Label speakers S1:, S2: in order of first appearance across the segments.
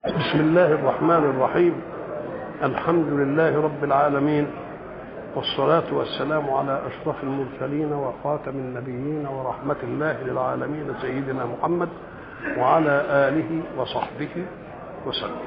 S1: بسم الله الرحمن الرحيم الحمد لله رب العالمين والصلاة والسلام على أشرف المرسلين وخاتم النبيين ورحمة الله للعالمين سيدنا محمد وعلى آله وصحبه وسلم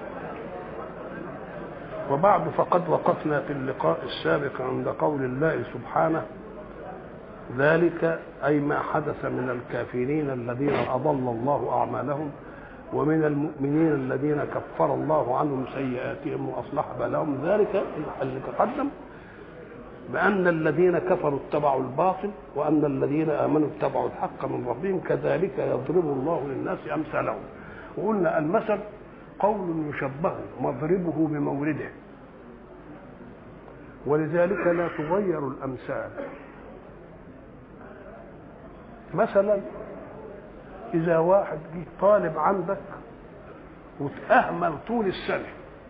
S1: وبعد فقد وقفنا في اللقاء السابق عند قول الله سبحانه ذلك أي ما حدث من الكافرين الذين أضل الله أعمالهم ومن المؤمنين الذين كفر الله عنهم سيئاتهم واصلح بالهم ذلك اللي تقدم بان الذين كفروا اتبعوا الباطل وان الذين امنوا اتبعوا الحق من ربهم كذلك يضرب الله للناس امثالهم وقلنا المثل قول يشبه مضربه بمورده ولذلك لا تغير الامثال مثلا إذا واحد جه طالب عندك وتأهمل طول السنة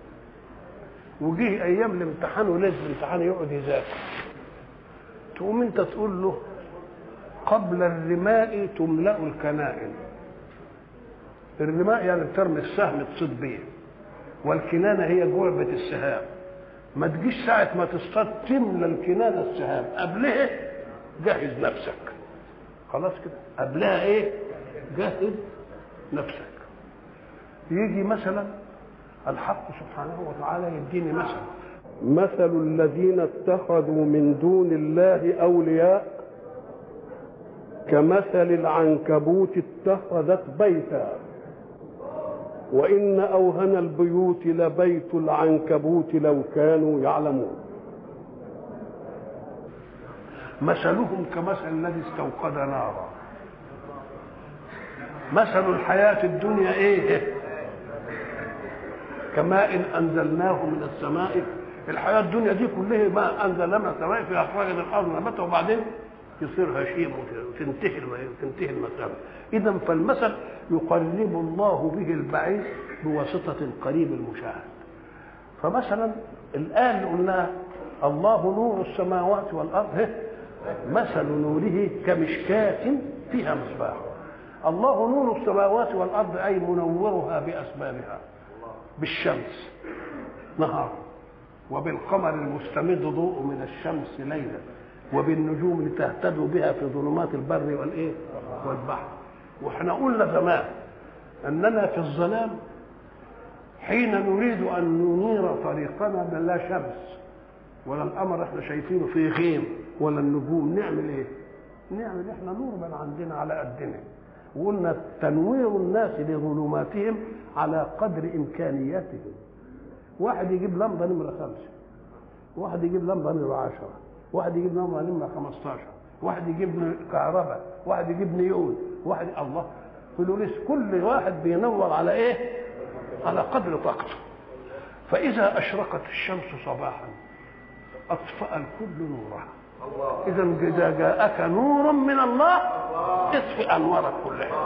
S1: وجه أيام الامتحان ولازم الامتحان يقعد يذاكر تقوم أنت تقول له قبل الرماء تملأ الكنائن الرماء يعني بترمي السهم تصيد بيه والكنانة هي جعبة السهام ما تجيش ساعة ما تصطاد تملى الكنانة السهام قبلها جهز نفسك خلاص كده قبلها ايه جهز نفسك يجي مثلا الحق سبحانه وتعالى يديني مثلا مثل الذين اتخذوا من دون الله اولياء كمثل العنكبوت اتخذت بيتا وان اوهن البيوت لبيت العنكبوت لو كانوا يعلمون مثلهم كمثل الذي استوقد نارا مثل الحياة الدنيا ايه كماء انزلناه من السماء الحياة الدنيا دي كلها ما انزلناه من السماء في اخراج الارض نباتها وبعدين يصير هشيم وتنتهي تنتهي المسألة إذا فالمثل يقرب الله به البعيد بواسطة القريب المشاهد فمثلا الآن اللي قلناها الله نور السماوات والأرض مثل نوره كمشكاة فيها مصباح الله نور السماوات والارض اي منورها باسبابها بالشمس نهار وبالقمر المستمد ضوء من الشمس ليلا وبالنجوم لتهتدوا بها في ظلمات البر والايه والبحر واحنا قلنا زمان اننا في الظلام حين نريد ان ننير طريقنا لا شمس ولا القمر احنا شايفينه في غيم ولا النجوم نعمل ايه نعمل احنا نور من عندنا على قدنا وقلنا تنوير الناس لظلماتهم على قدر امكانياتهم واحد يجيب لمبه نمره خمسه واحد يجيب لمبه نمره عشره واحد يجيب لمبه نمره 15 واحد يجيب كهرباء واحد يجيب نيون واحد الله فلوريس كل واحد بينور على ايه على قدر طاقته فاذا اشرقت الشمس صباحا اطفا الكل نورها اذا اذا جاءك نور من الله اطفئ انوارك كلها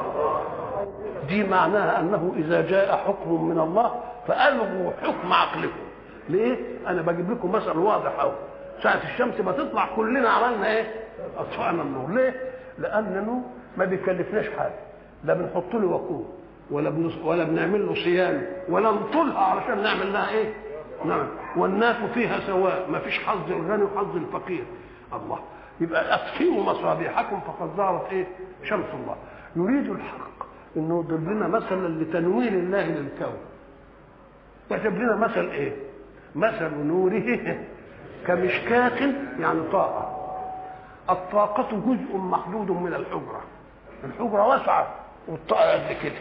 S1: دي معناها انه اذا جاء حكم من الله فالغوا حكم عقلكم ليه انا بجيب لكم مثل واضح قوي ساعه الشمس ما تطلع كلنا عملنا ايه اطفانا النور ليه لانه ما بيكلفناش حاجه لا بنحط له وقود ولا بنص... ولا بنعمل له صيانه ولا نطولها علشان نعمل لها ايه نعم والناس فيها سواء ما فيش حظ الغني وحظ الفقير الله يبقى اطفئوا مصابيحكم فقد ظهرت ايه شمس الله يريد الحق انه يضرب لنا مثلا لتنوير الله للكون يجيب لنا مثل ايه مثل نوره كمشكاة يعني طاقة الطاقة جزء محدود من الحجرة الحجرة واسعة والطاقة قد كده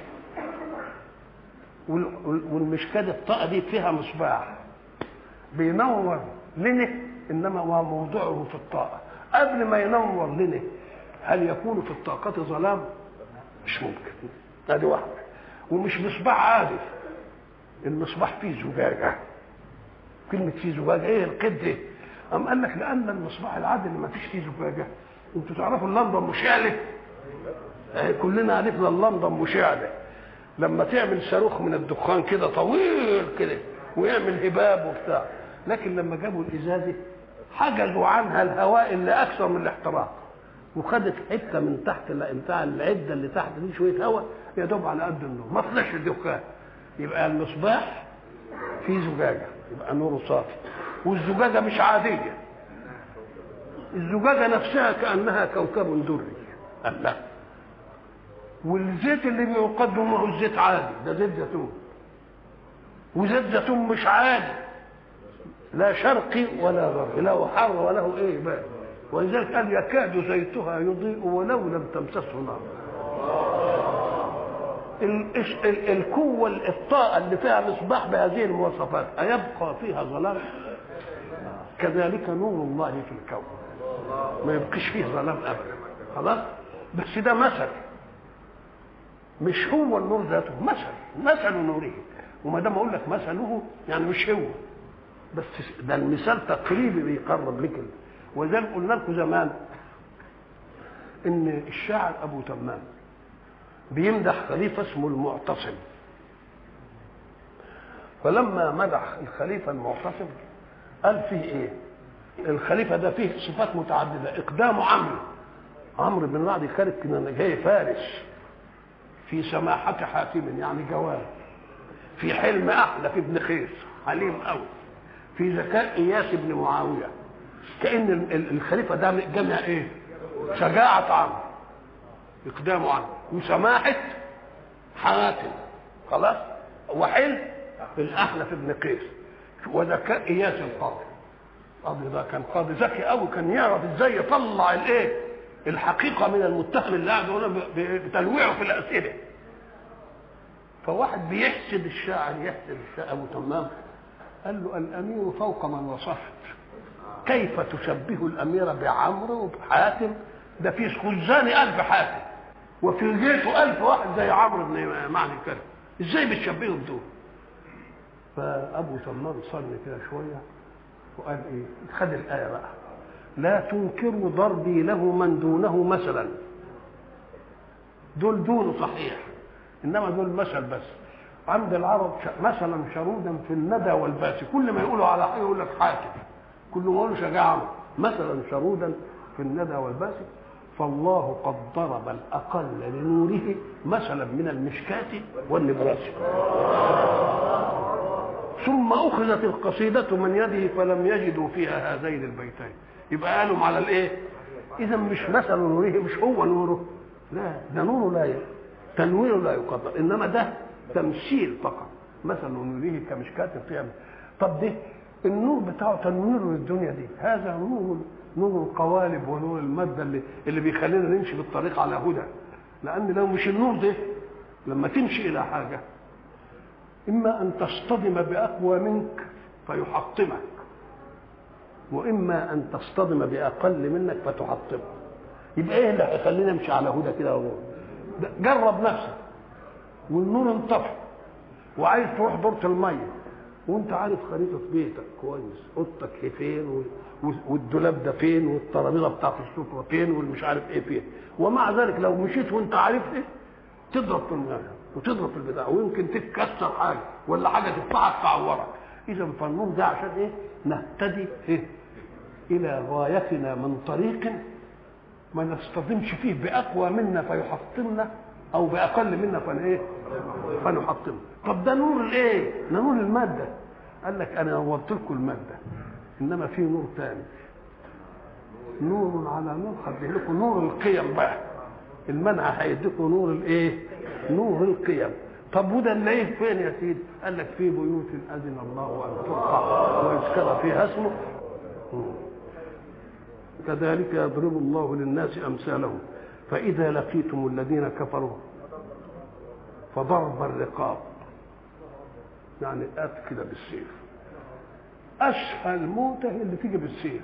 S1: والمشكاة الطاقة دي فيها مصباح بينور لنا انما هو موضوعه في الطاقه قبل ما ينور لنا هل يكون في الطاقة ظلام مش ممكن ادي واحده ومش مصباح عادي المصباح فيه زجاجه كلمه فيه زجاجه ايه القد أم قال لك لأن المصباح العادي اللي ما فيش فيه زجاجة أنتوا تعرفوا اللمبة مشعلة كلنا عرفنا اللمبة مشعلة لما تعمل صاروخ من الدخان كده طويل كده ويعمل هباب وبتاع لكن لما جابوا الازازه حجزوا عنها الهواء اللي اكثر من الاحتراق وخدت حته من تحت بتاع العده اللي تحت دي شويه هواء يا دوب على قد النور ما طلعش الدخان يبقى المصباح فيه زجاجه يبقى نوره صافي والزجاجه مش عاديه الزجاجه نفسها كانها كوكب دري الله والزيت اللي بيقدم ما هو الزيت عادي ده زيت زيتون وزيت زيتون مش عادي لا شرقي ولا غربي له حر وله ايه بقى ولذلك قال يكاد زيتها يضيء ولو لم تمسسه نار القوة الطاقة اللي فيها مصباح بهذه المواصفات أيبقى فيها ظلام؟ كذلك نور الله في الكون ما يبقيش فيه ظلام أبدا خلاص؟ بس ده مثل مش هو النور ذاته مثل مثل نوره وما دام اقول لك مثله يعني مش هو بس ده المثال تقريبي بيقرب لك ولذلك قلنا لكم زمان ان الشاعر ابو تمام بيمدح خليفه اسمه المعتصم فلما مدح الخليفه المعتصم قال فيه ايه الخليفه ده فيه صفات متعدده اقدامه عمرو عمرو بن رعد خالد كان جاي فارس في سماحة حاتم يعني جواد في حلم أحلف ابن خيس حليم قوي في ذكاء إياس بن معاوية كأن الخليفة ده جمع إيه؟ شجاعة عمرو إقدامه عمرو وسماحة حاتم خلاص وحلم الأحلف ابن قيس وذكاء إياس القاضي القاضي ده كان قاضي ذكي قوي كان يعرف ازاي يطلع الايه الحقيقة من المتهم اللي قاعد هنا بتلويعه في الأسئلة فواحد بيحسد الشاعر يحسد الشاعر أبو تمام قال له الأمير فوق من وصفت كيف تشبه الأمير بعمرو وبحاتم ده في خزان ألف حاتم وفي جيشه ألف واحد زي عمرو بن معنى الكلام ازاي بتشبهه بدول فأبو تمام صلي كده شوية وقال ايه خد الآية بقى لا تنكروا ضربي له من دونه مثلا دول دونه صحيح انما دول مثل بس عند العرب مثلا شرودا في الندى والباس كل ما يقولوا على حاجه يقول لك حاكم كل ما يقولوا شجاعه مثلا شرودا في الندى والباس فالله قد ضرب الاقل لنوره مثلا من المشكاه والنبراس ثم اخذت القصيده من يده فلم يجدوا فيها هذين البيتين يبقى قالوا على الايه اذا مش مثل نوره مش هو نوره لا ده نوره لا تنويره لا يقدر انما ده تمثيل فقط مثل نوره كمشكاة فيها طب ده النور بتاعه تنويره للدنيا دي هذا نور نور القوالب ونور المادة اللي اللي بيخلينا نمشي بالطريق على هدى لأن لو مش النور ده لما تمشي إلى حاجة إما أن تصطدم بأقوى منك فيحطمك واما ان تصطدم باقل منك فتحطمه يبقى ايه اللي هيخلينا نمشي على هدى كده جرب نفسك والنور انطفى وعايز تروح دورة المية وانت عارف خريطة بيتك كويس اوضتك فين والدولاب ده فين والترابيزة بتاعت السفرة فين والمش عارف ايه فين ومع ذلك لو مشيت وانت عارف ايه تضرب في المية وتضرب في البتاع ويمكن تتكسر حاجة ولا حاجة تدفعك تعورك اذا فالنور ده عشان ايه نهتدي إيه؟ الى غايتنا من طريق ما نصطدمش فيه باقوى منا فيحطمنا او باقل منا فن ايه فنحطمه طب ده نور الايه ده نور الماده قال لك انا نورت لكم الماده انما في نور ثاني نور على نور هديه لكم نور القيم بقى المنع هيديكم نور الايه نور القيم طب وده نلاقيه فين يا سيدي؟ قال لك في بيوت اذن الله ان ترفع ويذكر فيها اسمه كذلك يضرب الله للناس امثالهم فاذا لقيتم الذين كفروا فضرب الرقاب يعني ات كده بالسيف اسهل موته اللي تيجي بالسيف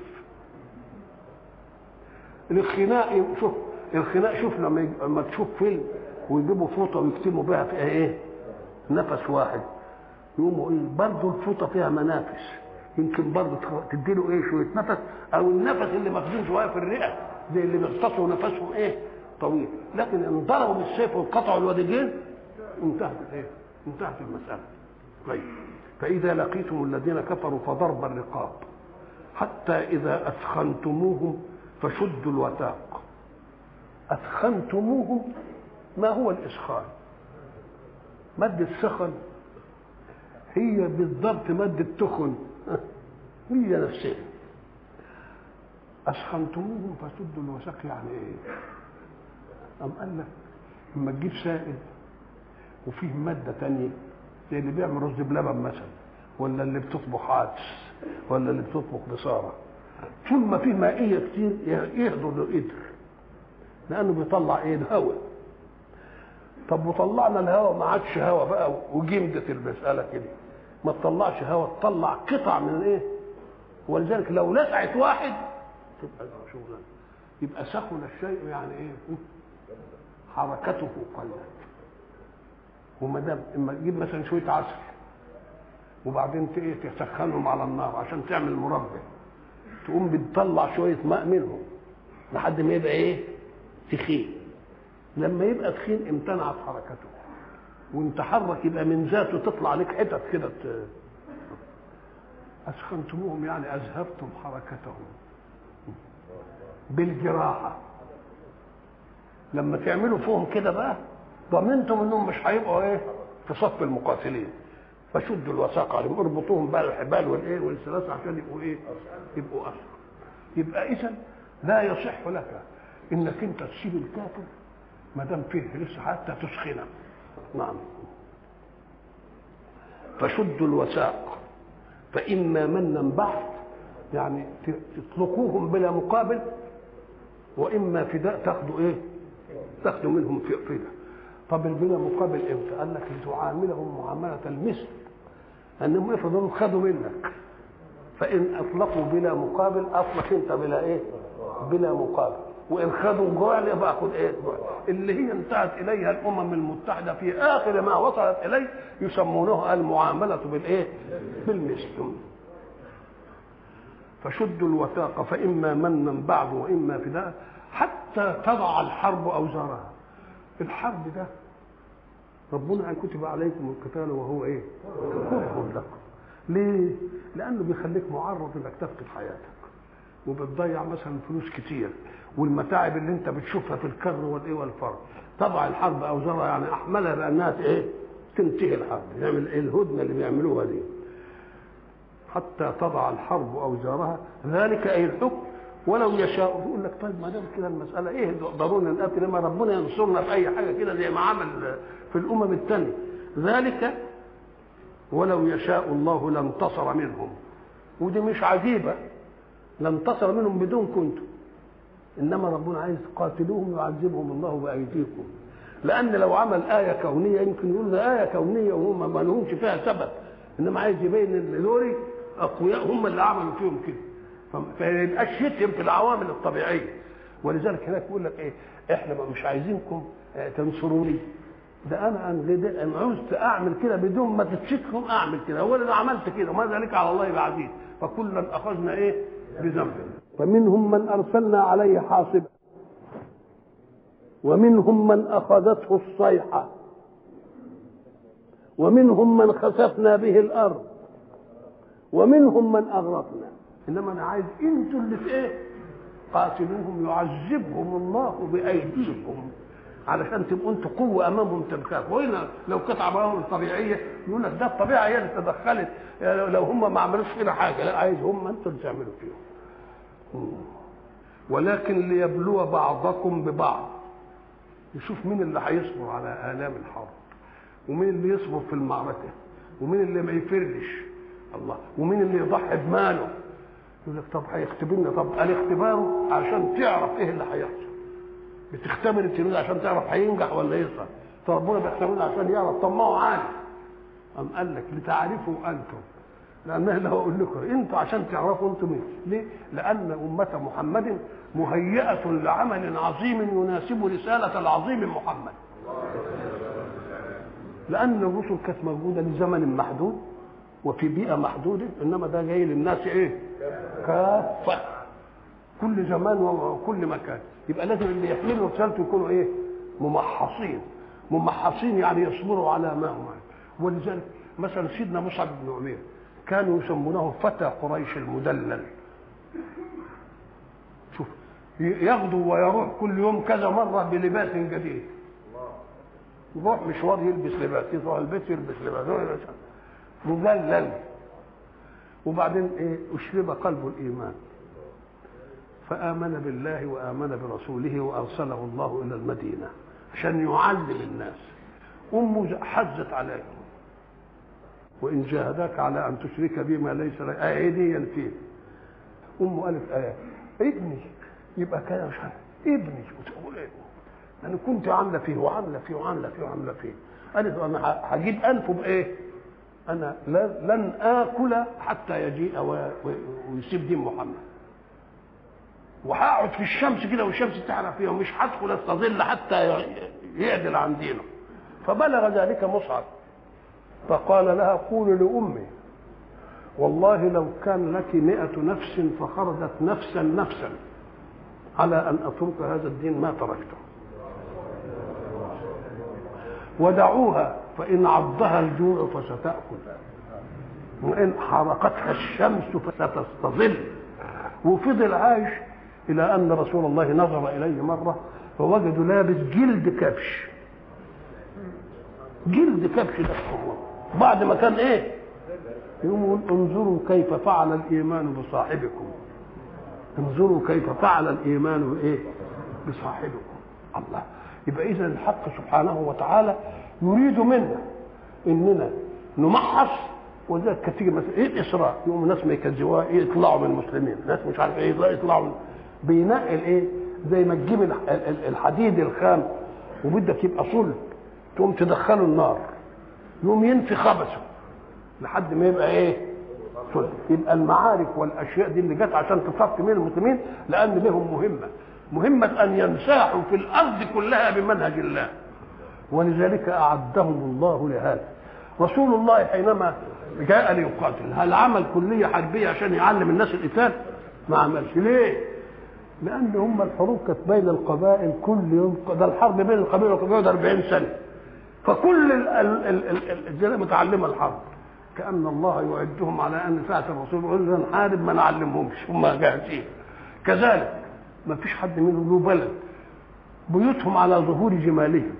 S1: الخناق شوف الخناق شوف لما لما تشوف فيلم ويجيبوا فوطه ويكتبوا بها فيها ايه؟ نفس واحد يقوموا ايه؟ برضه الفوطه فيها منافس يمكن برضه تديله ايه شويه نفس او النفس اللي مخزون شويه في الرئه زي اللي بيغطسوا نفسهم ايه؟ طويل لكن ان ضربوا بالسيف وانقطعوا الوديجين انتهت الايه؟ انتهت المساله طيب فاذا لقيتم الذين كفروا فضرب الرقاب حتى اذا اثخنتموهم فشدوا الوثاق اثخنتموهم ما هو الإسخان مادة سخن هي بالضبط مادة تخن هي نفسها أسخنتموهم فسدوا الوثاق يعني إيه؟ أم قال لك لما تجيب سائل وفيه مادة تانية زي اللي بيعمل رز بلبن مثلا ولا اللي بتطبخ عدس ولا اللي بتطبخ بصارة طول ما فيه مائية كتير ياخدوا القدر لأنه بيطلع إيه الهواء طب وطلعنا الهواء ما عادش هواء بقى وجمدت المسألة كده ما تطلعش هواء تطلع قطع من الايه ولذلك لو لسعت واحد تبقى شغلانه يبقى سخن الشيء يعني ايه حركته قلت وما دام اما تجيب مثلا شويه عسل وبعدين ايه تسخنهم على النار عشان تعمل مربى تقوم بتطلع شويه ماء منهم لحد ما يبقى ايه تخين لما يبقى تخين امتنعت حركته وانت حرك يبقى من ذاته تطلع لك حتت كده اسخنتموهم يعني اذهبتم حركتهم بالجراحه لما تعملوا فيهم كده بقى ضمنتم انهم مش هيبقوا ايه في صف المقاتلين فشدوا الوثاق عليهم اربطوهم بقى الحبال والايه والسلاسل عشان يبقوا ايه يبقوا اسرى يبقى اذا لا يصح لك انك انت تسيب الكافر ما دام فيه لسه حتى تسخنه نعم فشدوا الوثاق فإما منا بعد يعني تطلقوهم بلا مقابل وإما فداء تاخدوا إيه؟ تاخدوا منهم في فداء طب بلا مقابل إمتى؟ قال لك لتعاملهم معاملة المثل أنهم افرضوا خدوا منك فإن أطلقوا بلا مقابل أطلق أنت بلا إيه؟ بلا مقابل وان خدوا جوع يبقى خد ايه جوع اللي هي انتهت اليها الامم المتحده في اخر ما وصلت اليه يسمونها المعامله بالايه بالمثل فشدوا الوثاق فاما منا بعد واما فداء حتى تضع الحرب اوزارها الحرب ده ربنا ان كتب عليكم القتال وهو ايه كره لكم ليه لانه بيخليك معرض انك تفقد حياتك وبتضيع مثلا فلوس كتير والمتاعب اللي انت بتشوفها في الكر والايه والفر تضع الحرب اوزارها يعني احملها بانها ايه تنتهي الحرب نعمل ايه الهدنه اللي بيعملوها دي حتى تضع الحرب اوزارها ذلك اي الحكم ولو يشاء يقول لك طيب ما دام كده المساله ايه ضروري نقاتل لما ربنا ينصرنا في اي حاجه كده زي ما عمل في الامم الثانيه ذلك ولو يشاء الله لانتصر منهم ودي مش عجيبه لانتصر منهم بدون كنتم انما ربنا عايز قاتلوهم يعذبهم الله بايديكم لان لو عمل ايه كونيه يمكن يقول ده ايه كونيه وهم ما لهمش فيها سبب انما عايز يبين ان دول اقوياء هم اللي عملوا فيهم كده فيبقاش يتهم في العوامل الطبيعيه ولذلك هناك يقول لك ايه احنا مش عايزينكم تنصروني ده انا ان عوزت اعمل كده بدون ما تتشكهم اعمل كده هو انا عملت كده وما ذلك على الله بعزيز فكلا اخذنا ايه بذنبه فمنهم من ارسلنا عليه حاصبا ومنهم من اخذته الصيحه ومنهم من خسفنا به الارض ومنهم من اغرقنا انما انا عايز انتوا اللي في ايه قاتلوهم يعذبهم الله بايديكم علشان تبقوا انتوا قوه امامهم تنكافوا والا لو كانت عوامل طبيعيه يقول لك ده الطبيعه هي اللي تدخلت لو هم ما عملوش فينا حاجه لا عايز هم انتوا اللي تعملوا فيهم ولكن ليبلو بعضكم ببعض يشوف مين اللي هيصبر على الام الحرب ومين اللي يصبر في المعركه ومين اللي ما يفرش الله ومين اللي يضحي بماله يقول لك طب هيختبرنا طب قال اختباره عشان تعرف ايه اللي هيحصل بتختبر التلميذ عشان تعرف هينجح ولا يسقط فربنا بيختبرنا عشان يعرف طب ما هو عارف قام قال لك لتعرفوا انتم لانه لو اقول لكم انتوا عشان تعرفوا انتم مين ليه؟ لان امه محمد مهيئه لعمل عظيم يناسب رساله العظيم محمد لان الرسل كانت موجوده لزمن محدود وفي بيئه محدوده انما ده جاي للناس ايه؟ كافه كل زمان وكل مكان يبقى لازم اللي يحملوا رسالته يكونوا ايه؟ ممحصين ممحصين يعني يصبروا على ما هم ولذلك مثلا سيدنا مصعب بن عمير كانوا يسمونه فتى قريش المدلل شوف يغدو ويروح كل يوم كذا مره بلباس جديد يروح مشوار يلبس لباس يروح البيت يلبس لباس مذلل وبعدين ايه اشرب قلبه الايمان فامن بالله وامن برسوله وارسله الله الى المدينه عشان يعلم الناس امه حزت عليه وان جاهداك على ان تشرك بما ليس لك ايه دي فيه امه قالت ايه ابني يبقى كده مش عارف ابني وتقول ايه انا كنت عامله فيه وعامله فيه وعامله فيه وعامله فيه قالت انا هجيب انفه بايه انا لن اكل حتى يجيء ويسيب دين محمد وهقعد في الشمس كده والشمس تحرق فيها ومش هدخل استظل حتى يعدل عن دينه فبلغ ذلك مصعب فقال لها قولي لأمي والله لو كان لك مئة نفس فخرجت نفسا نفسا على أن أترك هذا الدين ما تركته ودعوها فإن عضها الجوع فستأكل وإن حرقتها الشمس فستستظل وفضل عايش إلى أن رسول الله نظر إليه مرة فوجدوا لابس جلد كبش جلد كبش ده بعد ما كان ايه يقول انظروا كيف فعل الايمان بصاحبكم انظروا كيف فعل الايمان بايه بصاحبكم الله يبقى اذا الحق سبحانه وتعالى يريد منا اننا نمحص وذلك تيجي مثلا ايه الاسراء يقوم الناس ما يكذبوها ايه يطلعوا من المسلمين ناس مش عارف ايه يطلعوا من بينقل ايه زي ما تجيب الحديد الخام وبدك يبقى صلب تقوم تدخله النار يقوم ينفي خبثه لحد ما يبقى ايه صلب يبقى المعارك والاشياء دي اللي جت عشان تصفي من المسلمين لان لهم مهمه مهمه ان ينساحوا في الارض كلها بمنهج الله ولذلك اعدهم الله لهذا رسول الله حينما جاء ليقاتل هل عمل كليه حربيه عشان يعلم الناس القتال ما عملش ليه لان هم الحروب كانت بين القبائل كل يوم ده الحرب بين القبائل والقبائل 40 سنه فكل الجزيره متعلمه الحرب كان الله يعدهم على ان ساعه الرسول يقول لنا نحارب ما نعلمهمش هم جاهزين كذلك ما فيش حد منهم له بلد بيوتهم على ظهور جمالهم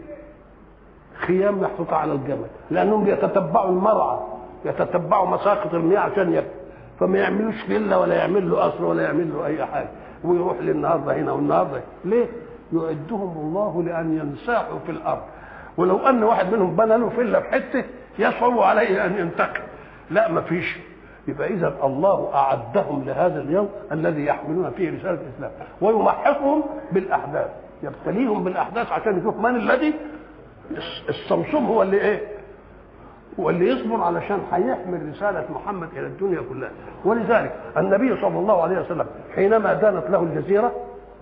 S1: خيام محطوطه على الجبل لانهم بيتتبعوا المرعى يتتبعوا مساقط المياه عشان يبقى فما يعملوش فيلا ولا يعمل له قصر ولا يعمل له اي حاجه ويروح للنهارده هنا والنهارده ليه؟ يعدهم الله لان ينساحوا في الارض ولو ان واحد منهم بنى له فيلا في حته يصعب عليه ان ينتقل لا ما فيش يبقى اذا الله اعدهم لهذا اليوم الذي يحملون فيه رساله الاسلام ويمحقهم بالاحداث يبتليهم بالاحداث عشان يشوف من الذي الصمصوم هو اللي ايه هو اللي يصبر علشان هيحمل رسالة محمد إلى الدنيا كلها ولذلك النبي صلى الله عليه وسلم حينما دانت له الجزيرة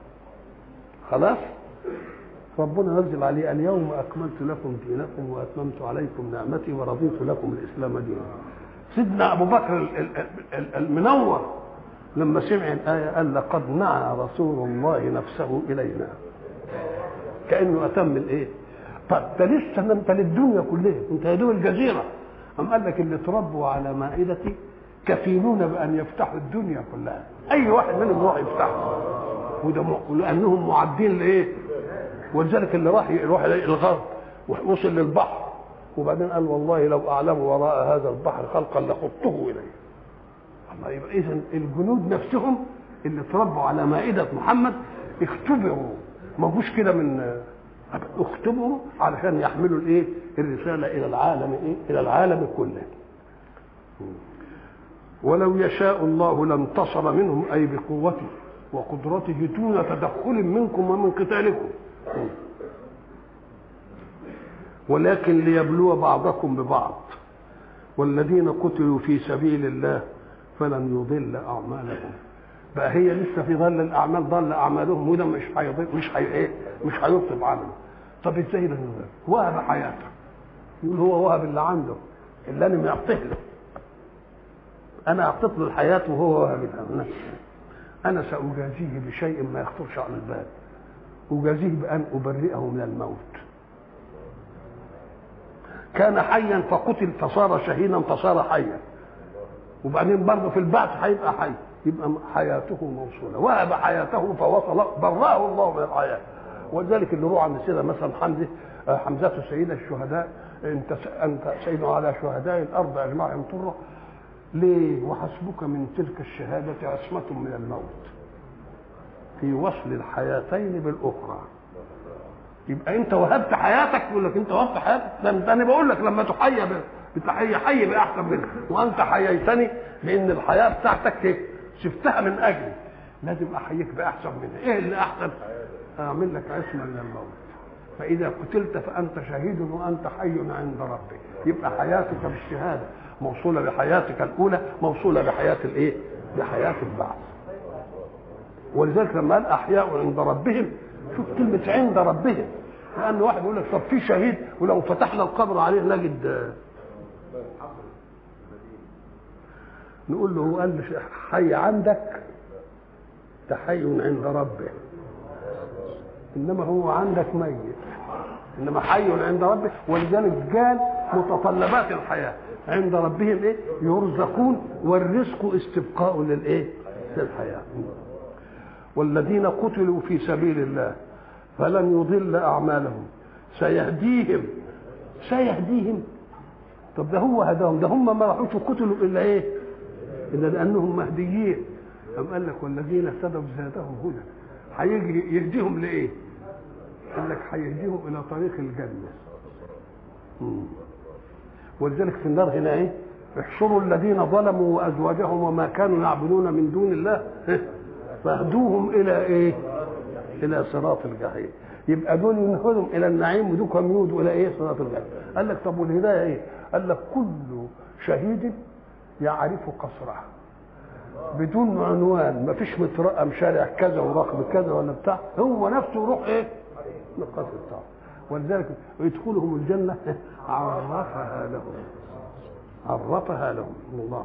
S1: خلاص ربنا نزل عليه اليوم أكملت لكم دينكم وأتممت عليكم نعمتي ورضيت لكم الإسلام دينا سيدنا أبو بكر المنور لما سمع الآية قال لقد نعى رسول الله نفسه إلينا كأنه أتم الإيه طب ده لسه انت للدنيا كلها انت يا دوب الجزيره أم قال لك اللي تربوا على مائدتي كفيلون بأن يفتحوا الدنيا كلها أي واحد منهم يروح يفتحها وده م... لأنهم معدين لإيه؟ ولذلك اللي راح يروح الغرب وصل للبحر وبعدين قال والله لو أعلم وراء هذا البحر خلقا لخضته إليه الله يبقى إذا الجنود نفسهم اللي تربوا على مائدة محمد اختبروا ما جوش كده من اختبروا علشان يحملوا الايه الرساله الى العالم ايه الى العالم كله ولو يشاء الله لانتصر منهم اي بقوته وقدرته دون تدخل منكم ومن قتالكم ولكن ليبلو بعضكم ببعض والذين قتلوا في سبيل الله فلن يضل اعمالهم بقى هي لسه في ظل الاعمال ضل اعمالهم وده مش هيضل مش هي ايه مش هيطلب عمله طب ازاي ده وهب حياته يقول هو وهب اللي عنده اللي انا معطيه له انا اعطيت له الحياه وهو وهب لها انا ساجازيه بشيء ما يخطرش على البال اجازيه بان ابرئه من الموت كان حيا فقتل فصار شهيدا فصار حيا وبعدين برضه في البعث هيبقى حي يبقى حياته موصوله وهب حياته فوصل برأه الله من الحياه ولذلك اللي روح عند السيده مثلا حمزه آه، حمزه سيد الشهداء انت انت سيد على شهداء الارض اجمعهم طره ليه وحسبك من تلك الشهاده عصمه من الموت في وصل الحياتين بالاخرى يبقى انت وهبت حياتك يقول لك انت وهبت حياتك ده انت انا بقول لك لما تحيى ب- بتحيي حي باحسن منك وانت حييتني بان الحياه بتاعتك ايه سبتها من اجلي لازم احييك باحسن منها ايه اللي احسن اعمل لك عصمه من الموت فاذا قتلت فانت شهيد وانت حي عند ربك يبقى حياتك بالشهاده موصوله بحياتك الاولى موصوله بحياه الايه بحياه البعث ولذلك لما قال احياء عند ربهم شوف كلمه عند ربهم لان واحد يقول لك طب في شهيد ولو فتحنا القبر عليه نجد نقول له هو قال حي عندك ده حي عند ربه انما هو عندك ميت انما حي عند ربه ولذلك قال متطلبات الحياه عند ربهم ايه يرزقون والرزق استبقاء للايه للحياه والذين قتلوا في سبيل الله فلن يضل اعمالهم سيهديهم سيهديهم طب ده هو هداهم ده هم ما راحوش قتلوا الا ايه الا لانهم مهديين أم قال لك والذين اهتدوا زادهم هدى هيجي يهديهم لايه؟ قال لك هيهديهم الى طريق الجنه مم. ولذلك في النار هنا ايه؟ احشروا الذين ظلموا وازواجهم وما كانوا يعبدون من دون الله فاهدوهم الى ايه؟ الى صراط الجحيم يبقى دول ينهدهم الى النعيم ودول يودوا الى ايه؟ صراط الجحيم قال لك طب والهدايه ايه؟ قال لك كل شهيد يعرف قصره بدون عنوان ما فيش مترقم شارع كذا ورقم كذا ولا بتاع هو نفسه يروح ايه القصر بتاعه ولذلك يدخلهم الجنة عرفها لهم عرفها لهم الله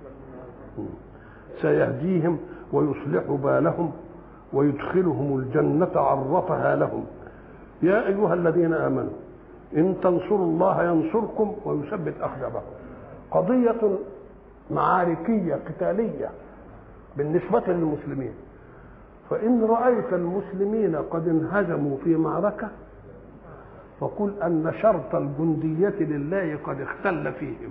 S1: سيهديهم ويصلح بالهم ويدخلهم الجنة عرفها لهم يا أيها الذين آمنوا إن تنصروا الله ينصركم ويثبت أقدامكم قضية معاركية قتالية بالنسبة للمسلمين فإن رأيت المسلمين قد انهزموا في معركة فقل أن شرط الجندية لله قد اختل فيهم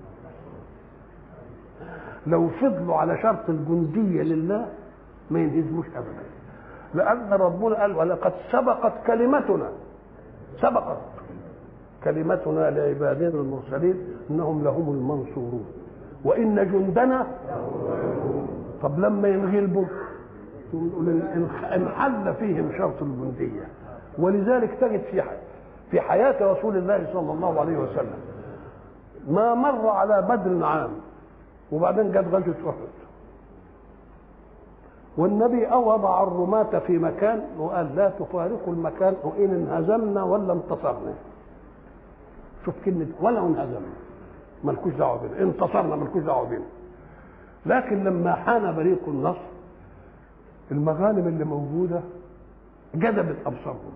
S1: لو فضلوا على شرط الجندية لله ما ينهزموش أبدا لأن ربنا قال ولقد سبقت كلمتنا سبقت كلمتنا لعبادنا المرسلين انهم لهم المنصورون وان جندنا طب لما ينغلبوا نقول انحل فيهم شرط الجنديه ولذلك تجد في في حياه رسول الله صلى الله عليه وسلم ما مر على بدر عام وبعدين جت غزوه احد والنبي وضع الرماة في مكان وقال لا تفارقوا المكان وإن انهزمنا ولا انتصرنا شوف كلمة ولا انهزمنا مالكوش دعوة بنا انتصرنا مالكوش دعوة بنا لكن لما حان بريق النصر المغانم اللي موجودة جذبت أبصارهم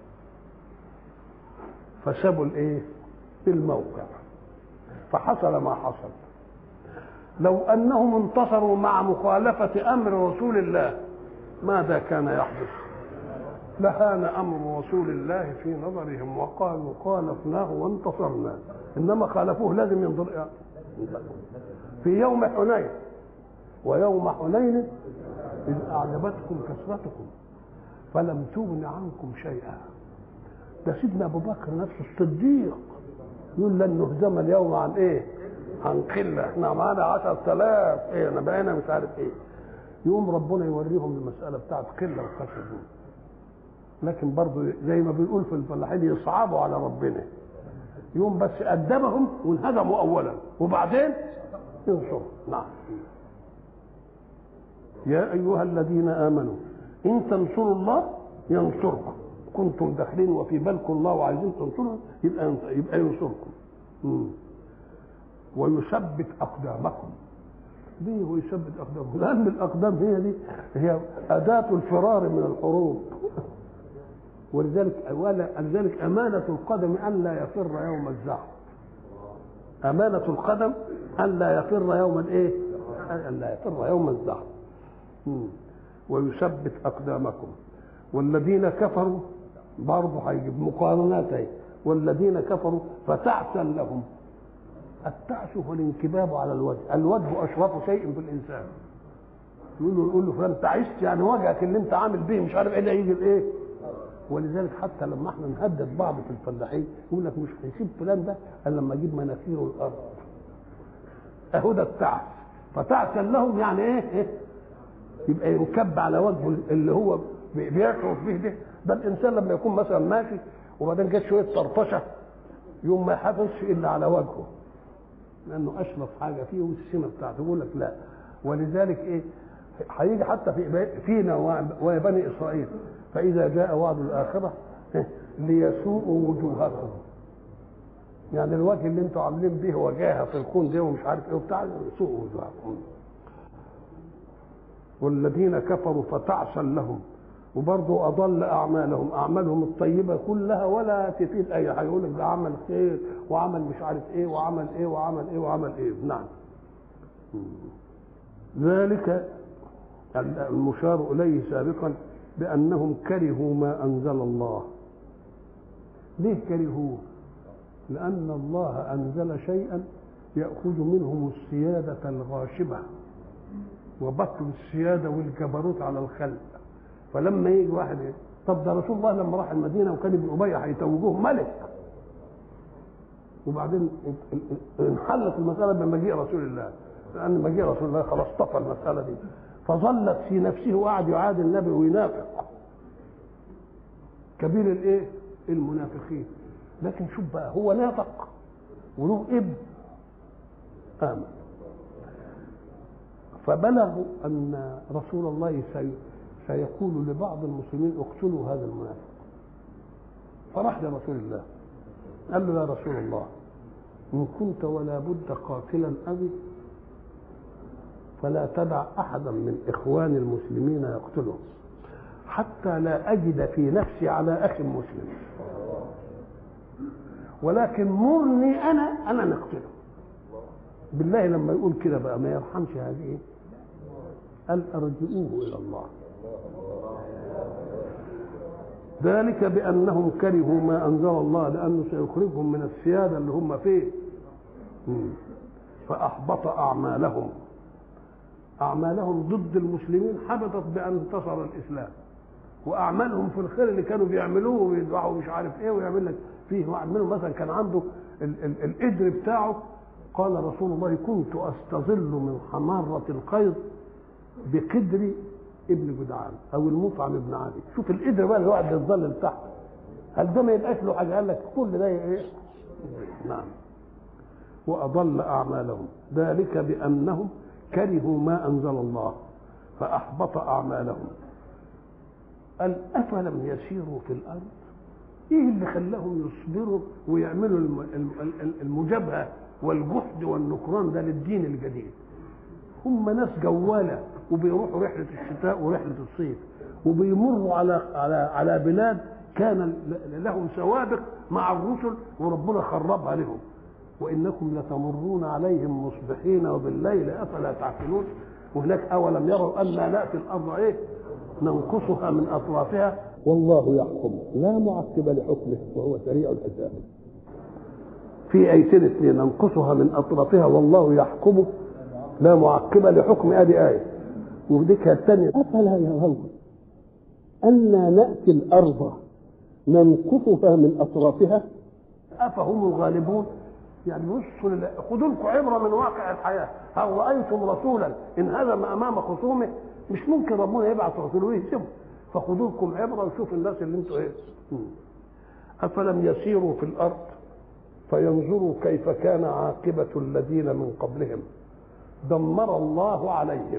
S1: فسابوا الايه الموقع فحصل ما حصل لو انهم انتصروا مع مخالفه امر رسول الله ماذا كان يحدث لهان امر رسول الله في نظرهم وقالوا خالفناه وانتصرنا انما خالفوه لازم ينظر في يوم حنين ويوم حنين اذ اعجبتكم كثرتكم فلم تغن عنكم شيئا ده سيدنا ابو بكر نفسه الصديق يقول لن نهزم اليوم عن ايه عن قله احنا معانا 10000 ايه انا بقينا مش عارف ايه يقوم ربنا يوريهم المساله بتاعت قله وكسر دول لكن برضه زي ما بنقول في الفلاحين يصعبوا على ربنا يوم بس أدبهم وانهزموا أولا وبعدين ينصروا نعم يا أيها الذين آمنوا إن تنصروا الله ينصركم كنتم داخلين وفي بالكم الله وعايزين تنصروا يبقى يبقى ينصركم مم. ويثبت أقدامكم ليه ويثبت أقدامكم؟ لأن الأقدام هي دي هي أداة الفرار من الحروب ولذلك ولذلك أمانة القدم ألا يفر يوم الزحف أمانة القدم ألا يفر يوم الإيه؟ ألا يفر يوم الزحف ويثبت أقدامكم والذين كفروا برضه هيجيب مقارنات اهي والذين كفروا فتعسا لهم التعس هو الانكباب على الوجه الوجه اشرف شيء في الانسان يقول له يقول له فلان تعست يعني وجهك اللي انت عامل به مش عارف ايه ده يجي بايه ولذلك حتى لما احنا نهدد بعض في الفلاحين يقول لك مش هيسيب فلان ده الا لما اجيب مناخيره الارض اهو ده التعس فتعسا لهم يعني ايه, إيه؟ يبقى ينكب على وجهه اللي هو بيشعر فيه ده ده الانسان لما يكون مثلا ماشي وبعدين جت شويه طرطشه يوم ما يحافظش الا على وجهه لانه اشرف حاجه فيه والسمه بتاعته يقول لك لا ولذلك ايه هيجي حتى في فينا وبني اسرائيل فاذا جاء وعد الاخره ليسوءوا وجوهكم يعني الوجه اللي انتوا عاملين به وجاهه في الكون ده ومش عارف ايه وبتاع يسوءوا وجوهكم والذين كفروا فتعسا لهم وبرضه اضل اعمالهم اعمالهم الطيبه كلها ولا تفيد اي حاجه يقول لك ده عمل خير وعمل مش عارف ايه وعمل ايه وعمل ايه وعمل ايه نعم ذلك المشار اليه سابقا بانهم كرهوا ما انزل الله ليه كرهوه لان الله انزل شيئا ياخذ منهم السياده الغاشبه وبطل السياده والجبروت على الخلق فلما يجي واحد طب ده رسول الله لما راح المدينه وكان ابن ابي هيتوجوه ملك وبعدين انحلت المساله بمجيء رسول الله لان مجيء رسول الله خلاص طفى المساله دي فظلت في نفسه وقعد يعادي النبي وينافق كبير الايه؟ المنافقين لكن شوف بقى هو نافق وله ابن امن فبلغوا ان رسول الله سي سيقول لبعض المسلمين اقتلوا هذا المنافق فراح لرسول الله قال له يا رسول الله ان كنت ولا بد قاتلا ابي فلا تدع احدا من اخوان المسلمين يقتله حتى لا اجد في نفسي على اخ مسلم ولكن مرني انا انا نقتله بالله لما يقول كده بقى ما يرحمش هذه قال ارجعوه الى الله ذلك بانهم كرهوا ما انزل الله لانه سيخرجهم من السياده اللي هم فيه فاحبط اعمالهم اعمالهم ضد المسلمين حبطت بان انتصر الاسلام واعمالهم في الخير اللي كانوا بيعملوه ويدفعوا مش عارف ايه ويعمل لك فيه واحد منهم مثلا كان عنده ال- ال- القدر بتاعه قال رسول الله كنت استظل من حمارة القيض بقدر ابن جدعان او المطعم ابن علي شوف القدر بقى اللي يقعد يتظلل تحت هل ده ما يبقاش له حاجه قال لك كل ده ايه نعم واضل اعمالهم ذلك بانهم كرهوا ما انزل الله فاحبط اعمالهم قال افلم يسيروا في الارض ايه اللي خلاهم يصبروا ويعملوا الم- الم- المجابهه والجحد والنكران ده للدين الجديد هم ناس جواله وبيروحوا رحله الشتاء ورحله الصيف وبيمروا على على على بلاد كان لهم سوابق مع الرسل وربنا خربها لهم وانكم لتمرون عليهم مصبحين وبالليل افلا تعقلون وهناك اولم يروا انا ناتي الارض ايه ننقصها من اطرافها والله يحكم لا معقب لحكمه وهو سريع الحساب في ايتين اثنين ننقصها من اطرافها والله يحكم لا معقب لحكم ادي ايه وديك الثانيه افلا يرون انا ناتي الارض ننقصها من اطرافها افهم الغالبون يعني بصوا لله خدوا لكم عبره من واقع الحياه هل رايتم رسولا ان هزم امام خصومه مش ممكن ربنا يبعث رسول ويهزمه فخدوا لكم عبره وشوفوا الناس اللي انتوا ايه مم. افلم يسيروا في الارض فينظروا كيف كان عاقبه الذين من قبلهم دمر الله عليهم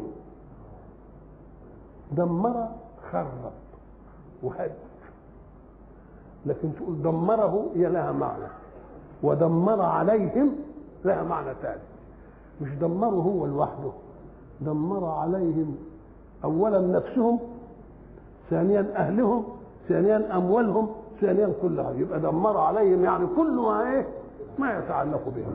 S1: دمر خرب وهد لكن تقول دمره هي لها معنى ودمر عليهم لها معنى ثالث مش دمره هو لوحده دمر عليهم اولا نفسهم ثانيا اهلهم ثانيا اموالهم ثانيا كل حاجه يبقى دمر عليهم يعني كل ما ايه ما يتعلق بهم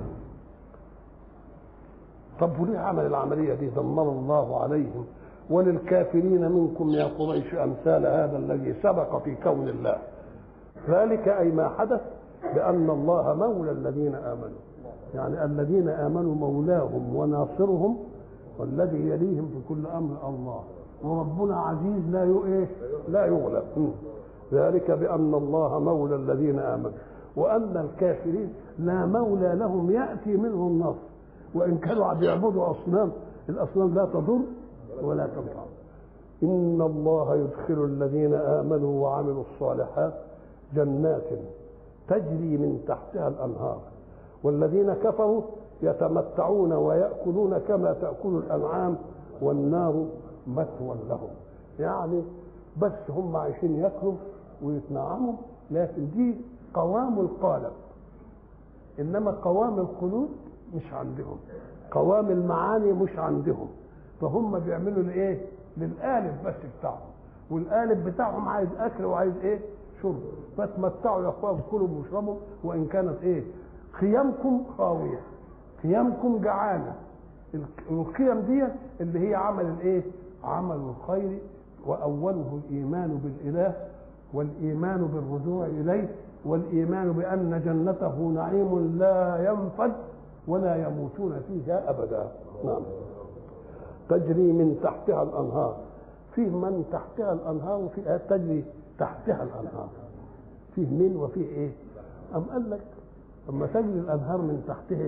S1: طب وليه عمل العمليه دي دمر الله عليهم وللكافرين منكم يا قريش امثال هذا الذي سبق في كون الله ذلك اي ما حدث بأن الله مولى الذين آمنوا يعني الذين آمنوا مولاهم وناصرهم والذي يليهم في كل أمر الله وربنا عزيز لا إيه لا يغلب ذلك بأن الله مولى الذين آمنوا وأن الكافرين لا مولى لهم يأتي منه النصر وإن كانوا بيعبدوا أصنام الأصنام لا تضر ولا تنفع إن الله يدخل الذين آمنوا وعملوا الصالحات جنات تجري من تحتها الأنهار والذين كفروا يتمتعون ويأكلون كما تأكل الأنعام والنار مثوى لهم يعني بس هم عايشين ياكلوا ويتنعموا لكن دي قوام القالب انما قوام القلوب مش عندهم قوام المعاني مش عندهم فهم بيعملوا الايه للقالب بس بتاعهم والقالب بتاعهم عايز اكل وعايز ايه شرب فتمتعوا يا اخوان كلوا واشربوا وان كانت ايه قيمكم خاويه قيمكم جعانه القيم دي اللي هي عمل الايه عمل الخير واوله الايمان بالاله والايمان بالرجوع اليه والايمان بان جنته نعيم لا ينفد ولا يموتون فيها ابدا نعم تجري من تحتها الانهار فيه من تحتها الانهار وفي تجري تحتها الانهار فيه من وفيه ايه ام قال لك اما تجري الانهار من تحتها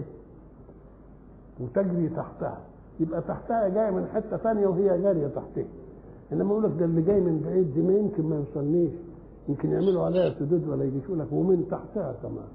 S1: وتجري تحتها يبقى تحتها جايه من حته ثانيه وهي جاريه تحتها انما يقول لك ده اللي جاي من بعيد دي ما يمكن ما يوصلنيش يمكن يعملوا عليها سدود ولا يجيشوا لك ومن تحتها كمان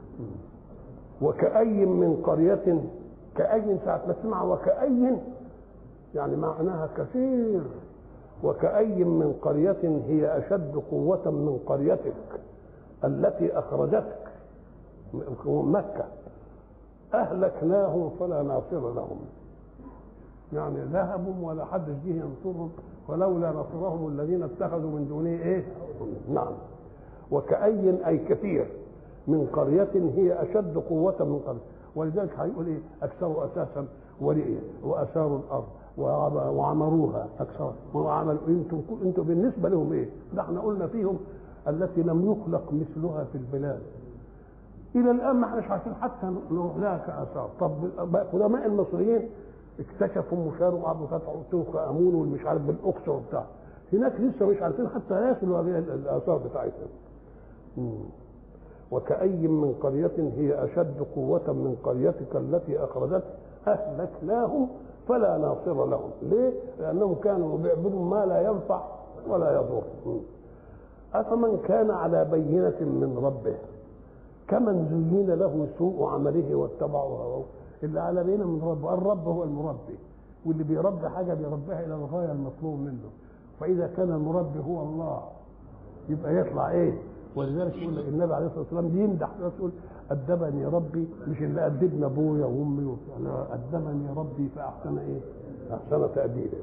S1: وكأي من قرية كأي ساعة ما تسمع وكأي يعني معناها كثير وكأي من قرية هي أشد قوة من قريتك التي أخرجتك مكة أهلكناهم فلا ناصر لهم يعني ذهبوا ولا حد جه ينصرهم ولولا نصرهم الذين اتخذوا من دونه ايه؟ نعم وكأي أي كثير من قرية هي أشد قوة من قرية ولذلك هيقول إيه أكثروا أساسا ورئيا وأثاروا الأرض وعمروها أكثر وعملوا انتم انتم بالنسبة لهم إيه؟ ده احنا قلنا فيهم التي لم يخلق مثلها في البلاد إلى الآن ما احناش عارفين حتى لها كآثار طب قدماء المصريين اكتشفوا مشاروا وقعدوا فتحوا توخ امون والمش عارف بالاقصى وبتاع هناك لسه مش عارفين حتى يصلوا هذه الاثار بتاعتهم وكأي من قرية هي أشد قوة من قريتك التي أخرجتك أهلكناهم فلا ناصر لهم ليه؟ لأنهم كانوا بيعبدوا ما لا ينفع ولا يضر أفمن كان على بينة من ربه كمن زين له سوء عمله واتبعوا هواه اللي على بينه من ربه الرب هو المربي واللي بيربي حاجه بيربيها الى الغايه المطلوب منه فاذا كان المربي هو الله يبقى يطلع ايه ولذلك يقول لك النبي عليه الصلاه والسلام يمدح يقول ادبني ربي مش اللي ادبنا ابويا وامي لا ادبني ربي فاحسن ايه؟ احسن تاديبه.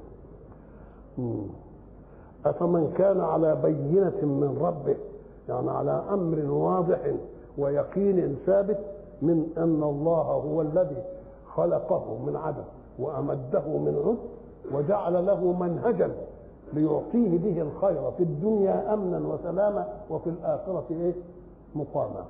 S1: افمن كان على بينه من ربه يعني على امر واضح ويقين ثابت من ان الله هو الذي خلقه من عدم وامده من عد وجعل له منهجا ليعطيه به الخير في الدنيا امنا وسلاما وفي الاخره ايه؟ مقاما.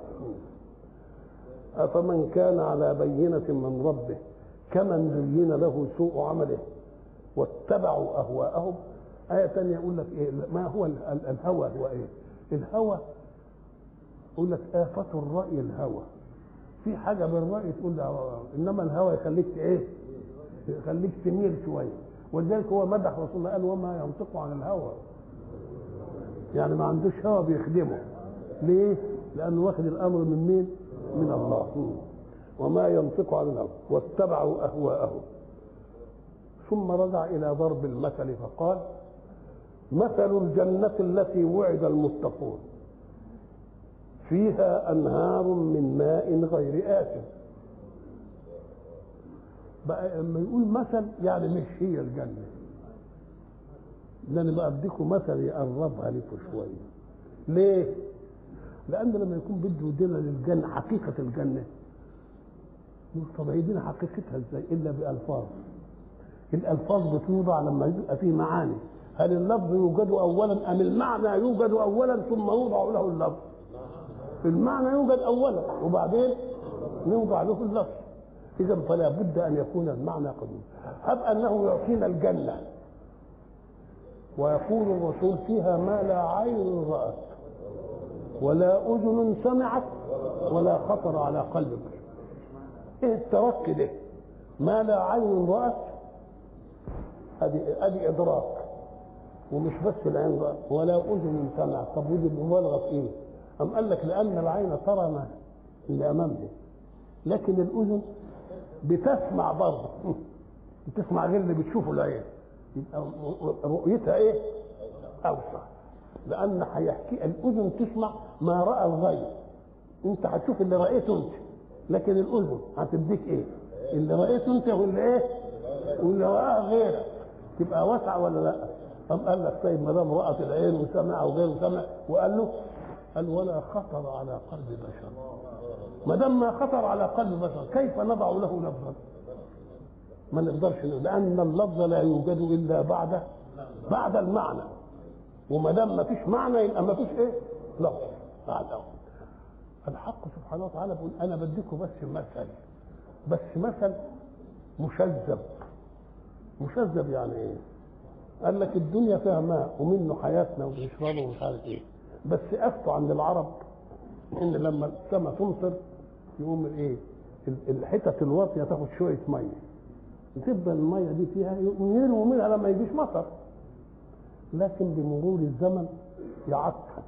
S1: افمن كان على بينه من ربه كمن زين له سوء عمله واتبعوا اهواءهم آية ثانية يقول لك إيه ما هو الهوى هو إيه؟ الهوى يقول لك آفة الرأي الهوى في حاجه بالراي تقول ده انما الهوى يخليك ايه؟ يخليك تميل شويه ولذلك هو مدح رسول الله قال وما ينطق عن الهوى يعني ما عندوش هوى بيخدمه ليه؟ لانه واخد الامر من مين؟ من الله وما ينطق عن الهوى واتبعوا اهواءهم ثم رجع الى ضرب المثل فقال مثل الجنه التي وعد المتقون فيها انهار من ماء غير آسن بقى لما يقول مثل يعني مش هي الجنة ده انا بقى اديكم مثل يقربها لكم شوية ليه؟ لأن لما يكون بده يدينا للجنة حقيقة الجنة يقول طب هيدينا حقيقتها ازاي إلا بألفاظ الألفاظ بتوضع لما يبقى فيه معاني هل اللفظ يوجد أولا أم المعنى يوجد أولا ثم يوضع له اللفظ المعنى يوجد اولا وبعدين يوضع له اللفظ اذا فلا بد ان يكون المعنى قديم هب انه يعطينا الجنه ويقول الرسول فيها ما لا عين رأت ولا أذن سمعت ولا خطر على قلب بشر ايه الترك ده ما لا عين رأت ادي ادي ادراك ومش بس العين رأت ولا اذن سمعت طب ودي المبالغه في ايه؟ أم قال لك لأن العين ترى ما اللي أمامها لكن الأذن بتسمع برضه بتسمع غير اللي بتشوفه العين يبقى رؤيتها ايه؟ أوسع لأن هيحكي الأذن تسمع ما رأى الغير أنت هتشوف اللي رأيته أنت لكن الأذن هتديك إيه؟ اللي رأيته أنت واللي إيه؟ واللي رآه غيرك تبقى واسعة ولا لا؟ قام قال لك طيب ما دام رأت العين وسمع وغيره سمع وقال له قال ولا خطر على قلب بشر ما دام ما خطر على قلب بشر كيف نضع له لفظا؟ ما نقدرش لأن اللفظ لا يوجد إلا بعد بعد المعنى وما دام ما فيش معنى يبقى ما فيش ايه؟ لفظ بعد الحق سبحانه وتعالى بيقول انا بديكم بس مثل بس مثل مشذب مشذب يعني ايه؟ قال لك الدنيا فيها ماء ومنه حياتنا وبنشربه ومش عارف ايه بس افتوا عند العرب ان لما السماء تمطر يقوم الايه؟ الحتت الواطيه تاخد شويه ميه تبقى الميه دي فيها يرموا منها لما يجيش مطر لكن بمرور الزمن يعطل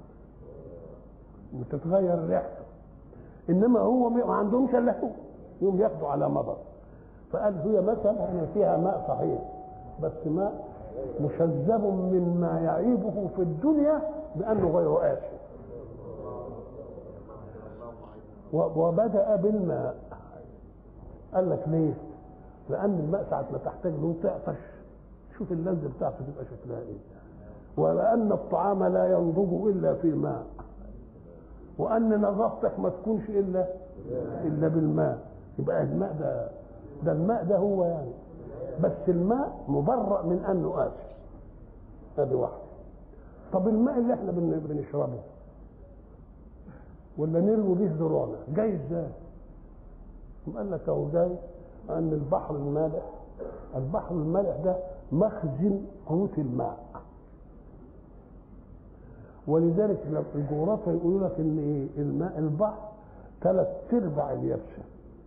S1: وتتغير ريحته انما هو ما عندهمش الا هو يوم ياخدوا على مضض فقال هي مثلا ان فيها ماء صحيح بس ماء مشذب مما يعيبه في الدنيا بانه غير آسف وبدأ بالماء قال لك ليه؟ لأن الماء ساعة ما تحتاج له تعطش شوف اللذة بتاعته تبقى شكلها ايه ولأن الطعام لا ينضج إلا في ماء وأن نظافتك ما تكونش إلا إلا بالماء يبقى الماء ده ده الماء ده هو يعني بس الماء مبرأ من أنه آسف هذه واحدة طب الماء اللي احنا بنشربه ولا نروي به ذروعنا جاي ازاي؟ قال لك اهو جاي ان البحر المالح البحر المالح ده مخزن قوت الماء ولذلك الجغرافيا يقولوا لك ان ايه الماء البحر ثلاث ارباع اليابسه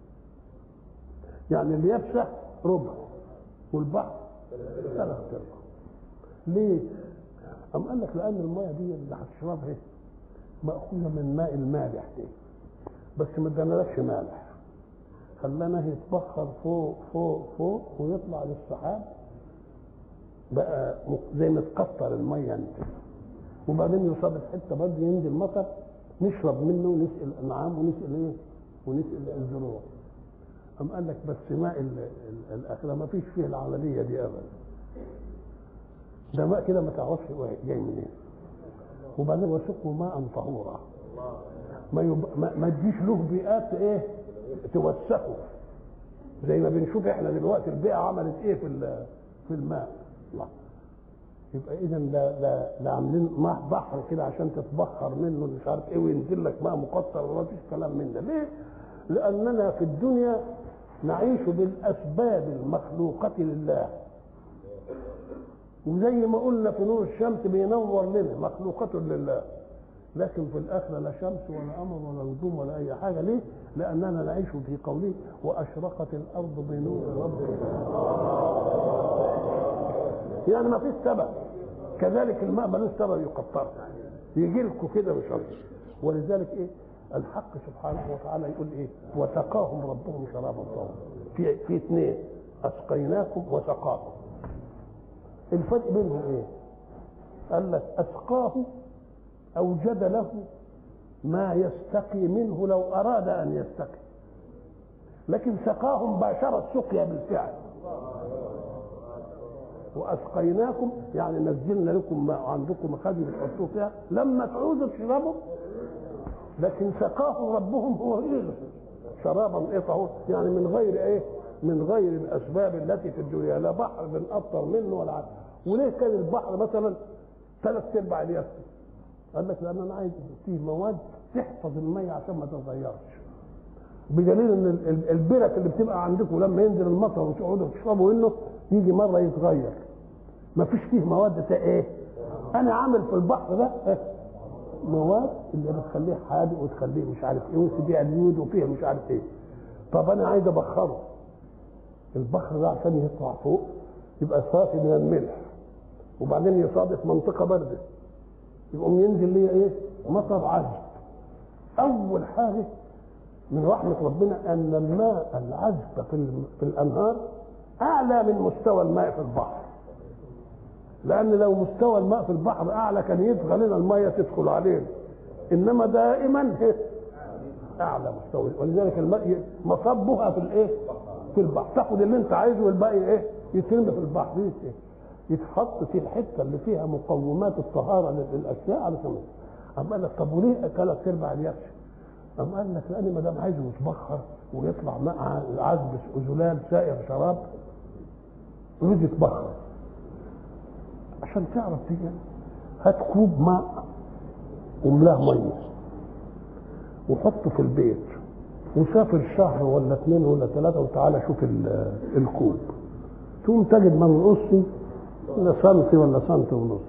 S1: يعني اليابسه ربع والبحر ثلاث ارباع ليه؟ أم قال لك لأن المية دي اللي هتشربها مأخوذة من ماء المالح دي بس ما ادانالكش مالح خلانا يتبخر فوق فوق فوق ويطلع للسحاب بقى زي متقطر الميه انت وبعدين يصاب الحته برضه ينزل مطر نشرب منه ونسقي الانعام ونسقي ايه؟ ونسقي الزروع قام قال لك بس ماء الاخره ما فيش فيه العمليه دي ابدا ده ماء كده ما تعرفش جاي منين وبعدين وسقوا ماء طهورا ما, يب... ما, ما تجيش له بيئات ايه توسخه زي ما بنشوف احنا دلوقتي البيئه عملت ايه في في الماء الله يبقى اذا لا لا لا عاملين ماء بحر كده عشان تتبخر منه مش عارف ايه وينزل لك ماء مقطر وما فيش كلام من ده ليه؟ لاننا في الدنيا نعيش بالاسباب المخلوقه لله وزي ما قلنا في نور الشمس بينور لنا مخلوقة لله لكن في الآخرة لا شمس ولا قمر ولا نجوم ولا أي حاجة ليه؟ لأننا نعيش في قوله وأشرقت الأرض بنور ربها يعني ما فيش سبب كذلك الماء ملوش سبب يقطر يجي لكم كده مش عارف ولذلك ايه الحق سبحانه وتعالى يقول ايه وسقاهم ربهم شرابا طهورا في في اثنين اسقيناكم وسقاكم الفرق بينهم ايه قال لك اسقاه اوجد له ما يستقي منه لو اراد ان يستقي لكن سقاهم باشر السقيا بالفعل واسقيناكم يعني نزلنا لكم ما عندكم مخازن بتحطوه فيها لما تعوزوا تشربوا لكن سقاهم ربهم هو ايه شرابا ايه طهور يعني من غير ايه من غير الاسباب التي في الدنيا لا بحر بنقطر منه ولا عارف وليه كان البحر مثلا ثلاث ارباع اليابسه قال لك لان انا عايز فيه مواد تحفظ الميه عشان ما تتغيرش بدليل ان ال- ال- البرك اللي بتبقى عندكم لما ينزل المطر وتقعدوا تشربوا منه يجي مره يتغير ما فيش فيه مواد تا- ايه انا عامل في البحر ده إيه؟ مواد اللي بتخليه حادق وتخليه مش عارف ايه وفيه اليود وفيه مش عارف ايه طب انا عايز ابخره البحر ده عشان يطلع فوق يبقى صافي من الملح وبعدين يصادف منطقه بارده يقوم ينزل لي ايه مطر عذب اول حاجه من رحمه ربنا ان الماء العذب في ال- في الانهار اعلى من مستوى الماء في البحر لان لو مستوى الماء في البحر اعلى كان يبغى لنا الميه تدخل علينا انما دائما هي اعلى مستوى ولذلك الماء ي- مصبها في الايه في البحر تاخد اللي انت عايزه والباقي ايه يترمي في البحر يت- يتحط في الحته اللي فيها مقومات الطهاره لل- للاشياء على سبيل أم قال لك طب وليه ثلاث ارباع اليابس؟ أم قال لك لان ما دام عايزه يتبخر ويطلع مع عذب زلال سائر شراب يريد يتبخر عشان تعرف تيجي هات كوب ماء وملاه ميه وحطه في البيت وسافر شهر ولا اثنين ولا ثلاثة وتعالى شوف ال- الكوب تقوم تجد ما نقص ولا سنتي ولا سنتي ونص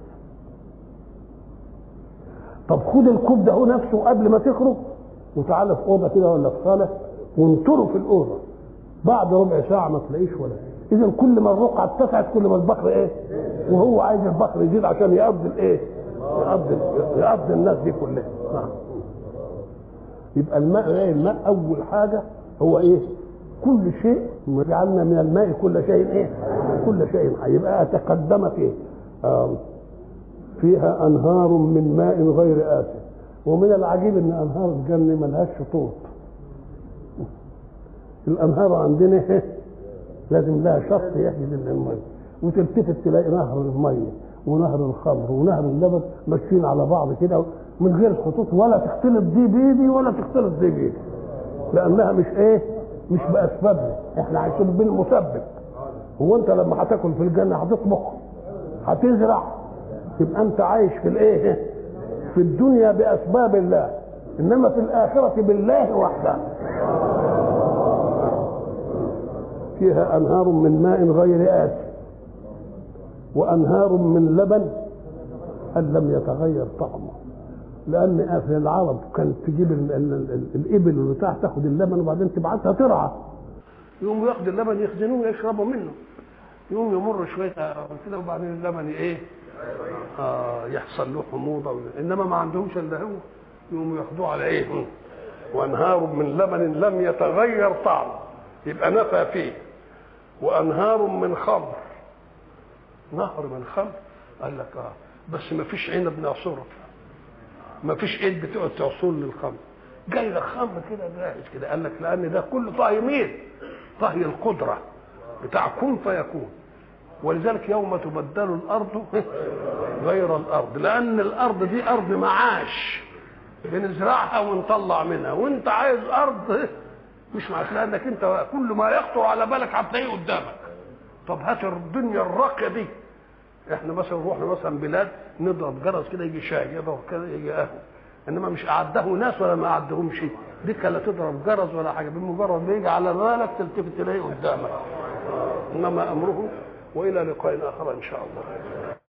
S1: طب خد الكوب ده هو نفسه قبل ما تخرج وتعالى في اوضه كده ولا في صاله وانطره في الاوضه بعد ربع ساعه ما تلاقيش ولا اذا كل ما الرقعه اتسعت كل ما البحر ايه وهو عايز البحر يزيد عشان يقضي الايه يقضي يقضي الناس دي كلها نعم يبقى الماء ايه الماء اول حاجه هو ايه كل شيء جعلنا من الماء كل شيء ايه كل شيء حي يبقى تقدم فيه آه فيها انهار من ماء غير آسف ومن العجيب ان انهار الجنه ملهاش شطوط الانهار عندنا إيه؟ لازم لها شط يحجز الميه وتلتفت تلاقي نهر الميه ونهر الخمر ونهر اللبن ماشيين على بعض كده من غير خطوط ولا تختلط دي بايدي ولا تختلط دي بايدي لانها مش ايه مش باسبابنا احنا عايشين بالمسبب هو انت لما هتاكل في الجنه هتطبخ هتزرع يبقى انت عايش في الايه في الدنيا باسباب الله انما في الاخره بالله وحده فيها انهار من ماء غير آسف وانهار من لبن هل لم يتغير طعمه لان في العرب كانت تجيب ال- ال- ال- الابل اللي بتاع تاخد اللبن وبعدين تبعتها ترعى يقوم ياخد اللبن يخزنوه ويشربوا منه يقوم يمر شويه كده وبعدين اللبن ايه آه يحصل له حموضه ولا- انما ما عندهمش الا هو يقوموا ياخدوه على ايه وانهار من لبن لم يتغير طعمه يبقى نفى فيه وانهار من خمر نهر من خمر قال لك اه بس ما فيش عنب نعصره ما فيش ايد بتقعد تعصر للخمر جاي لك خمر كده جاهز كده قال لك لان ده كله طهي مين؟ طهي القدره بتاع كن فيكون ولذلك يوم تبدل الارض غير الارض لان الارض دي ارض معاش بنزرعها ونطلع منها وانت عايز ارض مش معاش لانك انت كل ما يخطر على بالك هتلاقيه قدامك طب هات الدنيا الراقيه دي احنا مثلا رحنا مثلا بلاد نضرب جرس كده يجي شاي يضرب كده يجي قهوه انما مش اعده ناس ولا ما اعدهمش دي لا تضرب جرس ولا حاجه بمجرد ما يجي على بالك تلتفت تلاقيه قدامك انما امره والى لقاء اخر ان شاء الله